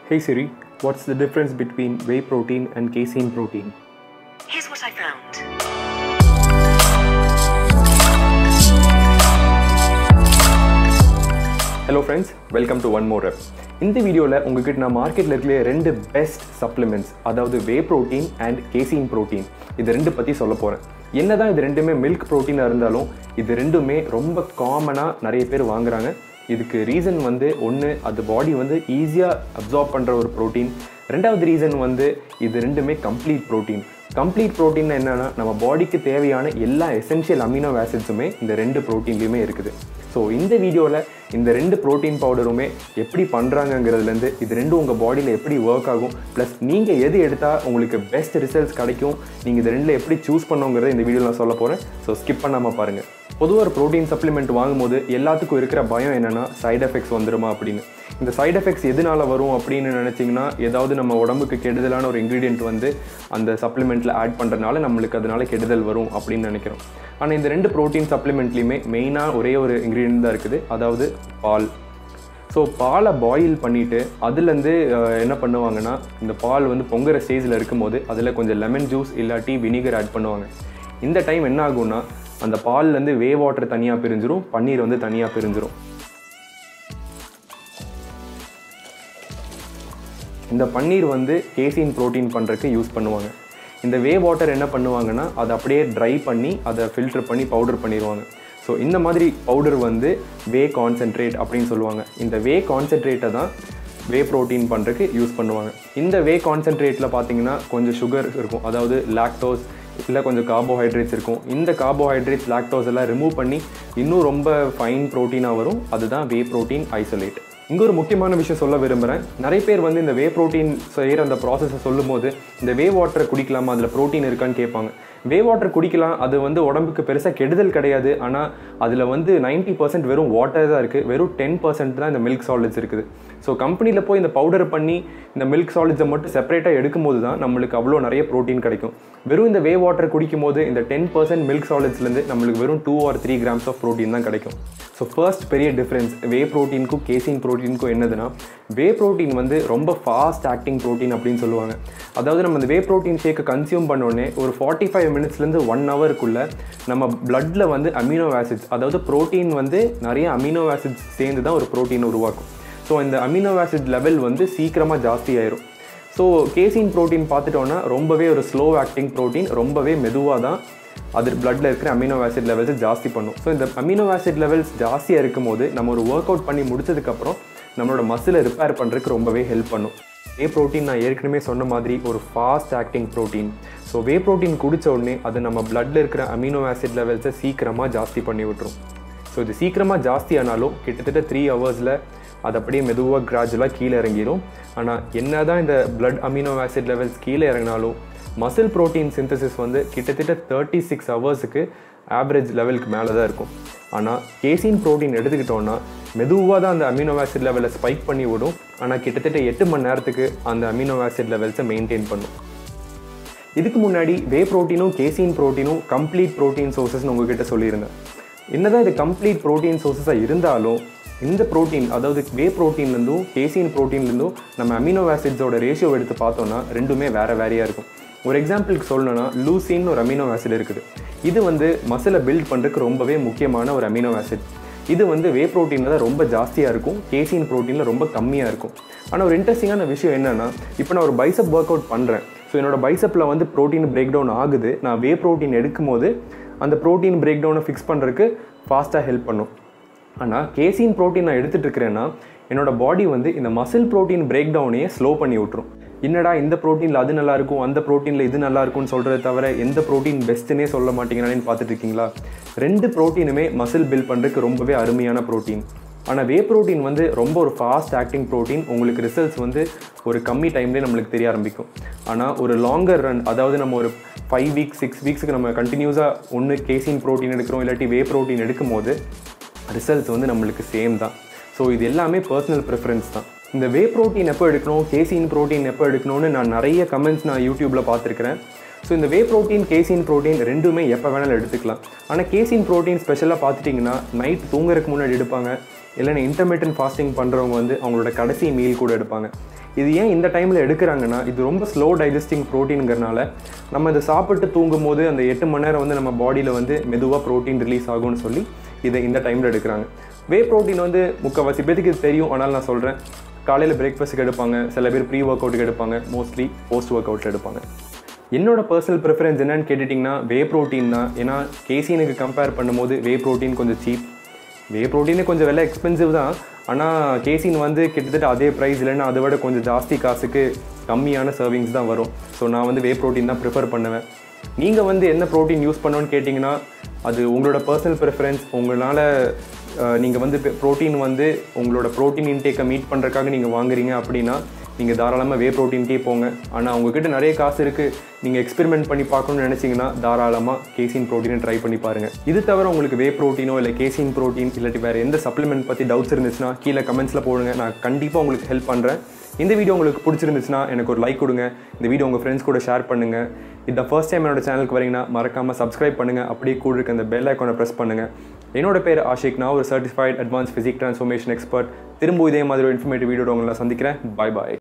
Hey Siri, what's the difference between whey protein and casein protein? Here's what I found. Hello friends welcome to one more rep இந்த வீடியோவில் உங்ககிட்ட நான் மார்க்கெட்டில் இருக்கிற ரெண்டு best supplements அதாவது whey protein and casein protein இது ரெண்டு பற்றி சொல்ல போகிறேன் என்னதான் இது ரெண்டுமே மில்க் ப்ரோட்டீனாக இருந்தாலும் இது ரெண்டுமே ரொம்ப காமனாக நிறைய பேர் வாங்குறாங்க இதுக்கு ரீசன் வந்து ஒன்று அது பாடி வந்து ஈஸியாக அப்சார்ப் பண்ணுற ஒரு ப்ரோட்டீன் ரெண்டாவது ரீசன் வந்து இது ரெண்டுமே கம்ப்ளீட் ப்ரோட்டீன் கம்ப்ளீட் ப்ரோட்டீன் என்னன்னா நம்ம பாடிக்கு தேவையான எல்லா எசென்ஷியல் அமினோ ஆசிட்ஸுமே இந்த ரெண்டு ப்ரோட்டீன்லையுமே இருக்குது ஸோ இந்த வீடியோவில் இந்த ரெண்டு ப்ரோட்டீன் பவுடருமே எப்படி பண்ணுறாங்கங்கிறதுலேருந்து இது ரெண்டும் உங்கள் பாடியில் எப்படி ஒர்க் ஆகும் ப்ளஸ் நீங்கள் எது எடுத்தால் உங்களுக்கு பெஸ்ட் ரிசல்ட்ஸ் கிடைக்கும் நீங்கள் இது ரெண்டில் எப்படி சூஸ் பண்ணுங்கிறத இந்த வீடியோவில் நான் சொல்ல போகிறேன் ஸோ ஸ்கிப் பண்ணாமல் பாருங்கள் பொதுவாக ஒரு ப்ரோட்டீன் சப்ளிமெண்ட் வாங்கும்போது எல்லாத்துக்கும் இருக்கிற பயம் என்னென்னா சைடு எஃபெக்ட்ஸ் வந்துருமா அப்படின்னு இந்த சைடு எஃபெக்ட்ஸ் எதனால வரும் அப்படின்னு நினச்சிங்கன்னா ஏதாவது நம்ம உடம்புக்கு கெடுதலான ஒரு இன்க்ரீடியன்ட் வந்து அந்த சப்ளிமெண்ட்டில் ஆட் பண்ணுறதுனால நம்மளுக்கு அதனால கெடுதல் வரும் அப்படின்னு நினைக்கிறோம் ஆனால் இந்த ரெண்டு ப்ரோட்டீன் சப்ளிமெண்ட்லேயுமே மெயினாக ஒரே ஒரு இன்க்ரீடியன்ட் தான் இருக்குது அதாவது பால் ஸோ பாலை பாயில் பண்ணிவிட்டு அதுலேருந்து என்ன பண்ணுவாங்கன்னா இந்த பால் வந்து பொங்குற ஸ்டேஜில் இருக்கும்போது அதில் கொஞ்சம் லெமன் ஜூஸ் இல்லாட்டி வினிகர் ஆட் பண்ணுவாங்க இந்த டைம் என்ன ஆகும்னா அந்த பால்லேருந்து வே வாட்டர் தனியாக பிரிஞ்சிரும் பன்னீர் வந்து தனியாக பிரிஞ்சிரும் இந்த பன்னீர் வந்து கேசின் ப்ரோட்டீன் பண்ணுறதுக்கு யூஸ் பண்ணுவாங்க இந்த வே வாட்டர் என்ன பண்ணுவாங்கன்னா அதை அப்படியே ட்ரை பண்ணி அதை ஃபில்டர் பண்ணி பவுடர் பண்ணிடுவாங்க ஸோ இந்த மாதிரி பவுடர் வந்து வே கான்சென்ட்ரேட் அப்படின்னு சொல்லுவாங்க இந்த வே கான்சென்ட்ரேட்டை தான் வே ப்ரோட்டீன் பண்ணுறதுக்கு யூஸ் பண்ணுவாங்க இந்த வே கான்சென்ட்ரேட்டில் பார்த்தீங்கன்னா கொஞ்சம் சுகர் இருக்கும் அதாவது லாக்டோஸ் இல்லை கொஞ்சம் கார்போஹைட்ரேட்ஸ் இருக்கும் இந்த கார்போஹைட்ரேட்ஸ் லாக்டோஸ் எல்லாம் ரிமூவ் பண்ணி இன்னும் ரொம்ப ஃபைன் ப்ரோட்டீனாக வரும் அதுதான் வே ப்ரோட்டீன் ஐசோலேட் இங்கே ஒரு முக்கியமான விஷயம் சொல்ல விரும்புகிறேன் நிறைய பேர் வந்து இந்த வே ப்ரோட்டீன் செய்கிற அந்த ப்ராசஸை சொல்லும்போது இந்த வே வாட்டரை குடிக்கலாமா அதில் ப்ரோட்டீன் இருக்கான்னு கேட்பாங்க வே வாட்டர் குடிக்கலாம் அது வந்து உடம்புக்கு பெருசாக கெடுதல் கிடையாது ஆனால் அதில் வந்து நைன்ட்டி பர்சன்ட் வெறும் வாட்டர் தான் இருக்குது வெறும் டென் பர்சன்ட் தான் இந்த மில்க் சாலிட்ஸ் இருக்குது ஸோ கம்பெனியில் போய் இந்த பவுடர் பண்ணி இந்த மில்க் சாலிட்ஸை மட்டும் செப்பரேட்டாக எடுக்கும்போது தான் நம்மளுக்கு அவ்வளோ நிறைய ப்ரோட்டீன் கிடைக்கும் வெறும் இந்த வே வாட்டர் குடிக்கும் போது இந்த டென் பர்சன்ட் மில்க் சாலிட்ஸ்லேருந்து நம்மளுக்கு வெறும் two or three grams of protein தான் கிடைக்கும் ஸோ ஃபர்ஸ்ட் பெரிய டிஃப்ரென்ஸ் வே ப்ரோட்டீனுக்கும் கேசின் ப்ரோட்டீனுக்கும் என்னதுன்னா வே ப்ரோட்டீன் வந்து ரொம்ப ஃபாஸ்ட் ஆக்டிங் ப்ரோட்டீன் அப்படின்னு சொல்லுவாங்க அதாவது நம்ம இந்த வே ப்ரோட்டீன் ஷேக்கை கன்சியூம் பண்ணோடனே ஒரு ஃபார்ட்டி ஃபைவ் மினிட்ஸ்லேருந்து ஒன் ஹவருக்குள்ளே நம்ம பிளட்டில் வந்து அமினோ ஆசிட்ஸ் அதாவது ப்ரோட்டீன் வந்து நிறைய அமினோ ஆசிட்ஸ் சேர்ந்து தான் ஒரு ப்ரோட்டீன் உருவாக்கும் ஸோ இந்த அமினோ ஆசிட் லெவல் வந்து சீக்கிரமாக ஜாஸ்தி ஆயிரும் ஸோ கேசின் ப்ரோட்டீன் பார்த்துட்டோன்னா ரொம்பவே ஒரு ஸ்லோ ஆக்டிங் ப்ரோட்டீன் ரொம்பவே மெதுவாக தான் அது பிளட்டில் இருக்கிற அமினோ ஆசிட் லெவல்ஸை ஜாஸ்தி பண்ணும் ஸோ இந்த அமினோ ஆசிட் லெவல்ஸ் ஜாஸ்தியாக இருக்கும் போது நம்ம ஒரு ஒர்க் அவுட் பண்ணி முடிச்சதுக்கப்புறம் நம்மளோட மசிலை ரிப்பேர் பண்ணுறதுக்கு ரொம்பவே ஹெல்ப் பண்ணும் வே ப்ரோட்டீன் நான் ஏற்கனவே சொன்ன மாதிரி ஒரு fast acting protein so whey protein குடித்த உடனே அது நம்ம பிளட்டில் இருக்கிற அமினோ ஆசிட் லெவல்ஸை சீக்கிரமாக ஜாஸ்தி பண்ணி விட்டுரும் ஸோ இது சீக்கிரமாக ஜாஸ்தி ஆனாலும் கிட்டத்தட்ட த்ரீ ஹவர்ஸில் அது அப்படியே மெதுவாக கிராஜுவலாக கீழே இறங்கிடும் ஆனால் என்ன தான் இந்த பிளட் அமினோ ஆசிட் லெவல்ஸ் கீழே இறங்கினாலும் மசில் ப்ரோட்டீன் சிந்தசிஸ் வந்து கிட்டத்தட்ட தேர்ட்டி சிக்ஸ் ஹவர்ஸுக்கு ஆவரேஜ் லெவலுக்கு மேலே தான் இருக்கும் ஆனால் கேசின் ப்ரோட்டீன் எடுத்துக்கிட்டோன்னா மெதுவாக தான் அந்த அமினோ ஆசிட் லெவலை ஸ்பைக் பண்ணி விடும் ஆனால் கிட்டத்தட்ட எட்டு மணி நேரத்துக்கு அந்த அமினோ ஆசிட் லெவல்ஸை மெயின்டைன் பண்ணும் இதுக்கு முன்னாடி வே ப்ரோட்டீனும் கேசின் ப்ரோட்டீனும் கம்ப்ளீட் ப்ரோட்டீன் சோர்சஸ்னு உங்ககிட்ட சொல்லியிருந்தேன் என்னதான் இது கம்ப்ளீட் ப்ரோட்டீன் சோர்சஸாக இருந்தாலும் இந்த ப்ரோட்டீன் அதாவது வே ப்ரோட்டீன்லேருந்தும் கேசின் ப்ரோட்டீன்லேருந்தும் நம்ம அமினோ ஆசிட்ஸோட ரேஷியோ எடுத்து பார்த்தோன்னா ரெண்டுமே வேறு வேறையாக இருக்கும் ஒரு எக்ஸாம்பிளுக்கு சொல்லணும்னா லூசின்னு ஒரு அமினோ ஆசிட் இருக்குது இது வந்து மசிலை பில்ட் பண்ணுறதுக்கு ரொம்பவே முக்கியமான ஒரு அமினோ ஆசிட் இது வந்து வே ப்ரோட்டீனில் தான் ரொம்ப ஜாஸ்தியாக இருக்கும் கேசின் ப்ரோட்டீனில் ரொம்ப கம்மியாக இருக்கும் ஆனால் ஒரு இன்ட்ரெஸ்டிங்கான விஷயம் என்னென்னா இப்போ நான் ஒரு பைசப் ஒர்க் அவுட் பண்ணுறேன் ஸோ என்னோடய பைசப்பில் வந்து ப்ரோட்டீன் பிரேக் டவுன் ஆகுது நான் வே ப்ரோட்டீன் எடுக்கும்போது அந்த ப்ரோட்டீன் பிரேக் டவுனை ஃபிக்ஸ் பண்ணுறதுக்கு ஃபாஸ்ட்டாக ஹெல்ப் பண்ணும் ஆனால் கேசின் ப்ரோட்டீன் நான் எடுத்துகிட்டு இருக்கிறேன்னா என்னோட பாடி வந்து இந்த மசில் ப்ரோட்டீன் பிரேக் டவுனையே ஸ்லோ பண்ணி விட்ரும் என்னடா இந்த ப்ரோட்டீனில் அது நல்லா இருக்கும் அந்த ப்ரோட்டீனில் இது நல்லா இருக்கும்னு சொல்கிறத தவிர எந்த ப்ரோட்டீன் பெஸ்ட்டுன்னே சொல்ல மாட்டேங்கிறானேன்னு பார்த்துட்டு இருக்கீங்களா ரெண்டு ப்ரோட்டீனுமே மசில் பில்ட் பண்ணுறதுக்கு ரொம்பவே அருமையான ப்ரோட்டீன் ஆனால் வே ப்ரோட்டீன் வந்து ரொம்ப ஒரு ஃபாஸ்ட் ஆக்டிங் ப்ரோட்டீன் உங்களுக்கு ரிசல்ட்ஸ் வந்து ஒரு கம்மி டைம்லேயே நம்மளுக்கு தெரிய ஆரம்பிக்கும் ஆனால் ஒரு லாங்கர் ரன் அதாவது நம்ம ஒரு ஃபைவ் வீக்ஸ் சிக்ஸ் வீக்ஸுக்கு நம்ம கண்டினியூஸாக ஒன்று கேசின் ப்ரோட்டீன் எடுக்கிறோம் இல்லாட்டி வே ப்ரோட்டீன் எடுக்கும் போது ரிசல்ட்ஸ் வந்து நம்மளுக்கு சேம் தான் ஸோ இது எல்லாமே பர்சனல் ப்ரிஃபரன்ஸ் தான் இந்த வே ப்ரோட்டீன் எப்போ எடுக்கணும் கேசின் ப்ரோட்டீன் எப்போ எடுக்கணும்னு நான் நிறைய கமெண்ட்ஸ் நான் யூடியூப்பில் பார்த்துருக்கிறேன் ஸோ இந்த வே ப்ரோட்டீன் கேசின் ப்ரோட்டீன் ரெண்டுமே எப்போ வேணாலும் எடுத்துக்கலாம் ஆனால் கேசின் ப்ரோட்டீன் ஸ்பெஷலாக பார்த்துட்டிங்கன்னா நைட் தூங்குறதுக்கு முன்னாடி எடுப்பாங்க இல்லைன்னா இன்டர்மீடியன் ஃபாஸ்டிங் பண்ணுறவங்க வந்து அவங்களோட கடைசி மீல் கூட எடுப்பாங்க இது ஏன் இந்த டைமில் எடுக்கிறாங்கன்னா இது ரொம்ப ஸ்லோ டைஜஸ்டிங் ப்ரோட்டீனுங்கிறனால நம்ம இதை சாப்பிட்டு தூங்கும் போது அந்த எட்டு மணி நேரம் வந்து நம்ம பாடியில் வந்து மெதுவாக ப்ரோட்டீன் ரிலீஸ் ஆகும்னு சொல்லி இதை இந்த டைமில் எடுக்கிறாங்க வே ப்ரோட்டீன் வந்து முக்கால்வாசி பேத்துக்கு இது தெரியும் ஆனால் நான் சொல்கிறேன் காலையில் பிரேக்ஃபாஸ்ட்டுக்கு எடுப்பாங்க சில பேர் ப்ரீ ஒர்க் அவுட்டுக்கு எடுப்பாங்க மோஸ்ட்லி போஸ்ட் ஒர்க் அவுட்டில் எடுப்பாங்க என்னோட பர்சனல் ப்ரிஃபரன்ஸ் என்னன்னு கேட்டுட்டிங்கன்னா வே ப்ரோட்டீன் தான் ஏன்னா கேசீனுக்கு கம்பேர் பண்ணும்போது வே ப்ரோட்டீன் கொஞ்சம் சீப் வே ப்ரோட்டீனே கொஞ்சம் விலை எக்ஸ்பென்சிவ் தான் ஆனால் கேசின் வந்து கிட்டத்தட்ட அதே ப்ரைஸ் இல்லைன்னா அதை விட கொஞ்சம் ஜாஸ்தி காசுக்கு கம்மியான சர்விங்ஸ் தான் வரும் ஸோ நான் வந்து வே ப்ரோட்டீன் தான் ப்ரிஃபர் பண்ணுவேன் நீங்கள் வந்து என்ன ப்ரோட்டீன் யூஸ் பண்ணணும்னு கேட்டிங்கன்னா அது உங்களோட பர்சனல் ப்ரிஃபரன்ஸ் உங்களால் நீங்கள் வந்து ப்ரோட்டீன் வந்து உங்களோட ப்ரோட்டீன் இன்டேக்கை மீட் பண்ணுறதுக்காக நீங்கள் வாங்குறீங்க அப்படின்னா நீங்கள் தாராளமாக வே ப்ரோட்டீன்கே போங்க ஆனால் உங்ககிட்ட நிறைய காசு இருக்குது நீங்கள் எக்ஸ்பெரிமெண்ட் பண்ணி பார்க்கணும்னு நினச்சிங்கன்னா தாராளமாக கேசின் ப்ரோட்டீனை ட்ரை பண்ணி பாருங்கள் இது தவிர உங்களுக்கு வே ப்ரோட்டீனோ இல்லை கேசின் ப்ரோட்டீன் இல்லாட்டி வேறு எந்த சப்ளிமெண்ட் பற்றி டவுட்ஸ் இருந்துச்சுன்னா கீழே கமெண்ட்ஸில் போடுங்க நான் கண்டிப்பாக உங்களுக்கு ஹெல்ப் பண்ணுறேன் இந்த வீடியோ உங்களுக்கு பிடிச்சிருந்துச்சுன்னா எனக்கு ஒரு லைக் கொடுங்க இந்த வீடியோ உங்கள் ஃப்ரெண்ட்ஸ் கூட ஷேர் பண்ணுங்கள் இந்த ஃபர்ஸ்ட் டைம் என்னோட சேனலுக்கு வரீங்கன்னா மறக்காமல் சப்ஸ்கிரைப் பண்ணுங்கள் அப்படியே கூட இருக்க அந்த பெல் ஐக்கானை ப்ரெஸ் பண்ணுங்கள் என்னோட பேர் ஆஷிக் நான் ஒரு certified advance physique transformation expert திரும்ப இதே மாதிரி ஒரு இன்ஃபர்மேட்டிவ் வீடியோ உங்களை சந்திக்கிறேன் பாய் பாய்